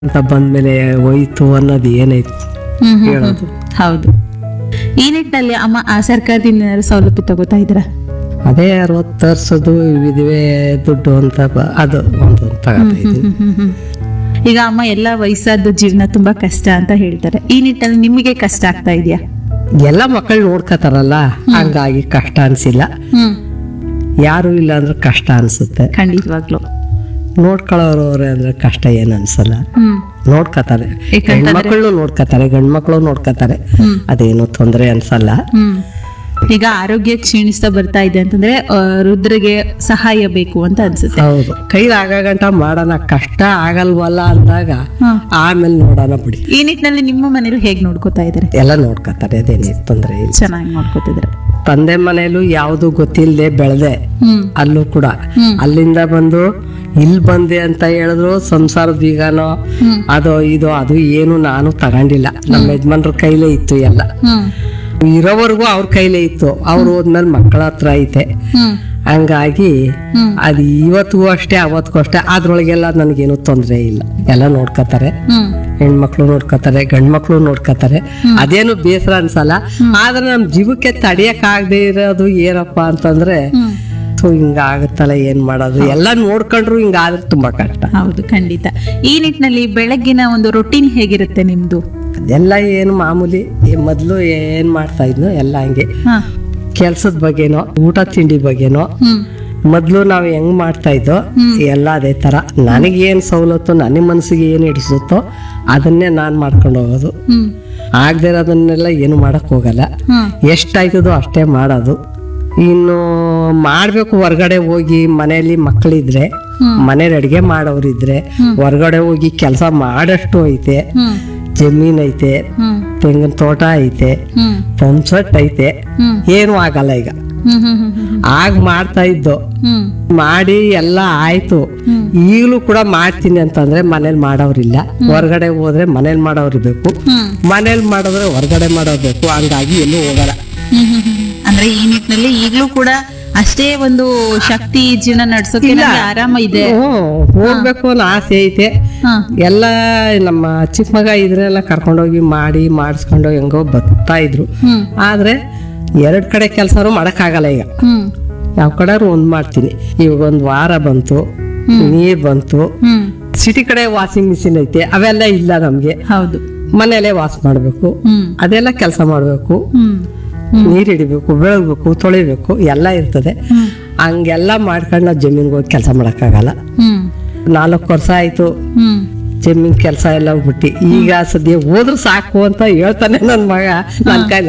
ಅಂತ ಬಂದ್ಮೇಲೆ ಹೋಯ್ತು ಅನ್ನೋದು ಏನೈತಿ ಹ್ಮ್, ಹ್ಮ್, ಹೇಳೋದು ಹೌದು ಈ ನಿಟ್ಟಿನಲ್ಲಿ ಅಮ್ಮ ಆ ಸರ್ಕಾರದಿಂದ ಏನಾದ್ರು ಸೌಲಭ್ಯ ತಗೋತಾ ಇದ್ದೀರಾ ಅದೇ ಅರವತ್ತು ವರ್ಷದ್ದು ವಿಧವೆ ದುಡ್ಡು ಅಂತ ಬ- ಅದು ಒಂದು ತಗೋತಾ ಇದ್ದೀನಿ ಹ್ಮ್, ಹ್ಮ್, ಹ್ಮ್. ಈಗ ಅಮ್ಮ ಎಲ್ಲ ವಯಸ್ಸಾದ ಜೀವನ ತುಂಬಾ ಕಷ್ಟ ಅಂತ ಹೇಳ್ತಾರೆ ಈ ನಿಟ್ಟಿನಲ್ಲಿ ನಿಮಗೆ ಕಷ್ಟ ಆಗ್ತಾ ಇದೆಯಾ ಎಲ್ಲ ಮಕ್ಕಳು ನೋಡ್ಕೋತಾರಲ್ಲ ಹಂಗಾಗಿ ಕಷ್ಟ ಅನ್ಸಿಲ್ಲ ಹ್ಮ್ ಯಾರು ಇಲ್ಲ ಅಂದ್ರೆ ಕಷ್ಟ ಅನ್ಸುತ್ತೆ ಖಂಡಿತವಾಗ್ಲು ನೋಡ್ಕೊಳ್ಳೋರವ್ರೆ ಅಂದ್ರೆ ಕಷ್ಟ ಏನು ಅನ್ಸಲ್ಲ ಹ್ಮ್ ನೋಡ್ಕೋತಾರೆ ಯಾಕಂತಂದ್ರೆ- ಹೆಣ್ಮಕ್ಳು ನೋಡ್ಕೋತಾರೆ ಗಂಡ್ ಮಕ್ಳು ನೋಡ್ಕೋತಾರೆ ಹ್ಮ್ ಅದೇನು ತೊಂದರೆ ಅನ್ಸಲ್ಲ ಹ್ಮ್ ಈಗ ಆರೋಗ್ಯ ಕ್ಷೀಣಿಸ್ತಾ ಬರ್ತಾ ಇದೆ ಅಂತಂದ್ರೆ ಆ, ರುದ್ರಗೆ ಸಹಾಯ ಬೇಕು ಅಂತ ಅನ್ಸುತ್ತೆ ಹೌದು ಕೈಲಾಗ ಗಂಟ ಮಾಡೋಣ ಕಷ್ಟ ಆಗಲ್ವಲ್ಲ ಅಂದಾಗ ಹ್ಮ್. ಆಮೇಲೆ ನೋಡೋಣ ಬಿಡಿ ಈ ನಿಟ್ಟಿನಲ್ಲಿ ನಿಮ್ಮ ಮನೇಲಿ ಹೇಗ್ ನೋಡ್ಕೋತಾ ಇದಾರೆ ಎಲ್ಲ ನೋಡ್ಕೋತಾರೆ ಅದೇನು ತೊಂದರೆ ಇಲ್ಲ ಚೆನ್ನಾಗಿ ನೋಡ್ಕೋತಿದ್ರೆ ತಂದೆ ಮನೇಲೂ ಯಾವುದು ಗೊತ್ತಿಲ್ಲದೆ ಬೆಳೆದೆ ಹ್ಮ್ ಅಲ್ಲೂ ಕೂಡ ಹ್ಮ್. ಅಲ್ಲಿಂದ ಬಂದು ಇಲ್ಲಿ ಬಂದೆ ಅಂತ ಹೇಳಿದ್ರು ಸಂಸಾರದ ಬೀಗನೋ ಹ್ಮ್. ಅದು ಇದು ಅದು ಏನು ನಾನು ತಗೊಂಡಿಲ್ಲ ನಮ್ಮ ಯಜಮಾನ್ರ ಕೈಲೇ ಇತ್ತು ಎಲ್ಲ ಹ್ಮ್ ಇರೋವರೆಗೂ ಅವ್ರ ಕೈಲೇ ಇತ್ತು ಅವ್ರು ಹೋದ್ಮೇಲೆ ಮಕ್ಕಳ ಹತ್ರ ಐತೆ ಹ್ಮ್ ಹಂಗಾಗಿ ಹ್ಮ್. ಅದು ಇವತ್ತಿಗೂ ಅಷ್ಟೇ ಅವತ್ತಿಗೂ ಅಷ್ಟೇ ಅದ್ರೊಳಗೆಲ್ಲ ನನಗೇನು ತೊಂದರೆ ಇಲ್ಲ ಎಲ್ಲ ನೋಡ್ಕೋತಾರೆ ಹ್ಮ್ ಹೆಣ್ಮಕ್ಳು ನೋಡ್ಕೋತಾರೆ ಗಂಡ್ಮಕ್ಳು ನೋಡ್ಕೋತಾರೆ ಅದೇನು ಬೇಸರ ಅನ್ಸಲ್ಲ ಆದ್ರೆ ನಮ್ ಜೀವಕ್ಕೆ ತಡಿಯಕ್ ಆಗದೆ ಇರೋದು ಏನಪ್ಪ ಅಂತಂದ್ರೆ ಹ್ಮ್ ಥು, ಹಿಂಗ ಆಗುತ್ತಲ್ಲ ಏನ್ ಮಾಡೋದು ಎಲ್ಲ ನೋಡ್ಕೊಂಡ್ರು ಹಿಂಗಾದ್ರೆ ತುಂಬಾ ಕಷ್ಟ ಹೌದು ಖಂಡಿತ ಈ ನಿಟ್ಟಿನಲ್ಲಿ ಬೆಳಗ್ಗಿನ ಒಂದು ರೊಟೀನ್ ಹೇಗಿರುತ್ತೆ ನಿಮ್ದು ಅದೆಲ್ಲ ಏನು ಮಾಮೂಲಿ ಈ ಮೊದ್ಲು ಏನ್ ಮಾಡ್ತಾ ಇದ್ನೋ ಎಲ್ಲ ಹಂಗೆ ಹಾ ಕೆಲ್ಸದ ಬಗ್ಗೆನೋ ಊಟ ತಿಂಡಿ ಬಗ್ಗೆನೋ ಹ್ಮ್ ಮೊದ್ಲು ನಾವು ಹೆಂಗ್ ಮಾಡ್ತಾ ಇದ್ದೋ ಎಲ್ಲ ಅದೇ ತರ ನನಗೇನ್ ಸವಲತ್ತು ನನ್ನ ಮನಸ್ಸಿಗೆ ಏನ್ ಹಿಡಿಸುತ್ತೋ ಅದನ್ನೇ ನಾನ್ ಮಾಡ್ಕೊಂಡು ಹೋಗೋದು ಹ್ಮ್ ಆಗದೆ ಇರೋದನ್ನೆಲ್ಲ ಏನು ಮಾಡಕ್ ಹೋಗಲ್ಲ ಹ್ಮ್ ಎಷ್ಟಾಯ್ತದೋ ಅಷ್ಟೇ ಮಾಡೋದು ಇನ್ನು ಮಾಡ್ಬೇಕು ಹೊರ್ಗಡೆ ಹೋಗಿ ಮನೆಯಲ್ಲಿ ಮಕ್ಕಳಿದ್ರೆ ಮನೇಲಿ ಅಡಿಗೆ ಮಾಡೋರಿದ್ರೆ ಹೊರ್ಗಡೆ ಹೋಗಿ ಕೆಲಸ ಮಾಡಷ್ಟು ಐತೆ ಹ್ಮ್ ಜಮೀನ್ ಐತೆ ಹ್ಮ್ ತೆಂಗಿನ ತೋಟ ಐತೆ ಹ್ಮ್ ಪಂಪ್ ಸೆಟ್ ಐತೆ ಹ್ಮ್ ಏನು ಆಗಲ್ಲ ಈಗ ಹ್ಮ್ ಹ್ಮ್ ಹ್ಮ್ ಹ್ಮ್ ಆಗ ಮಾಡ್ತಾ ಇದ್ದು ಹ್ಮ್ ಮಾಡಿ ಎಲ್ಲ ಆಯ್ತು ಹ್ಮ್. ಈಗಲೂ ಕೂಡ ಮಾಡ್ತೀನಿ ಅಂತಂದ್ರೆ ಮನೇಲಿ ಮಾಡೋರಿಲ್ಲ ಹೊರಗಡೆ ಹೋದ್ರೆ ಮನೇಲಿ ಮಾಡೋರಿರ್ಬೇಕು ಹ್ಮ್ ಮನೇಲಿ ಮಾಡಿದ್ರೆ ಹೊರಗಡೆ ಮಾಡೋರ್ಬೇಕು ಹಂಗಾಗಿ ಎಲ್ಲೂ ಹೋಗಲ್ಲ ಹ್ಮ್ ಹ್ಮ್ ಹ್ಮ್. ಅಂದ್ರೆ ಈ ನಿಟ್ಟಿನಲ್ಲಿ ಈಗಲೂ ಕೂಡ ಅಷ್ಟೇ ಒಂದು ಶಕ್ತಿ ಜೀವನ ನಡ್ಸೋಕೆ ಇಲ್ಲ. ನಮ್ಗೆ ಆರಾಮ ಇದೆ ಹ್ಮ್, ಹೋಗ್ಬೇಕು ಅನ್ನೋ ಆಸೆ ಐತೆ ಹಾ ಎಲ್ಲ ನಮ್ಮ ಚಿಕ್ಕ ಮಗ ಇದ್ರೆಲ್ಲ ಕರ್ಕೊಂಡೋಗಿ ಮಾಡಿ ಮಾಡಿಸ್ಕೊಂಡು ಹೆಂಗೋ ಬರ್ತಾ ಇದ್ರು ಹ್ಮ್ ಆದ್ರೆ ಎರಡ್ ಕಡೆ ಕೆಲಸನೂ ಮಾಡಕ್ಕಾಗಲ್ಲ ಈಗ ಹ್ಮ್ ಯಾವ ಕಡೆ ಒಂದ್ ಮಾಡ್ತೀನಿ ಇವಾಗ ಒಂದ್ ವಾರ ಬಂತು ನೀರ್ ಬಂತು ಹ್ಮ್ ಸಿಟಿ ಕಡೆ ವಾಷಿಂಗ್ ಮಿಷಿನ್ ಐತೆ ಅವೆಲ್ಲ ಇಲ್ಲ ನಮ್ಗೆ ಹೌದು ಮನೇಲೆ ವಾಶ್ ಮಾಡ್ಬೇಕು ಹ್ಮ್ ಅದೆಲ್ಲ ಕೆಲಸ ಮಾಡ್ಬೇಕು ಹ್ಮ್ ನೀರ್ ಹಿಡಿಬೇಕು ಬೆಳಗ್ಬೇಕು ತೊಳಿಬೇಕು ಎಲ್ಲ ಇರ್ತದೆ ಹ್ಮ್ ಹಂಗೆಲ್ಲ ಮಾಡ್ಕೊಂಡು ನಾವು ಜಮೀನ್ಗೆ ಹೋಗಿ ಕೆಲಸ ಮಾಡಕ್ಕಾಗಲ್ಲ ಹ್ಮ್ ನಾಲ್ಕು ವರ್ಷ ಆಯ್ತು ಹ್ಮ್ ಜಮೀನ್ ಕೆಲಸ ಎಲ್ಲ ಬಿಟ್ಟು ಈಗ ಸದ್ಯ ಹೋದ್ರು ಸಾಕು ಅಂತ ಹೇಳ್ತಾನೆ ನನ್ ಮಗ ನನ್ ಕೈ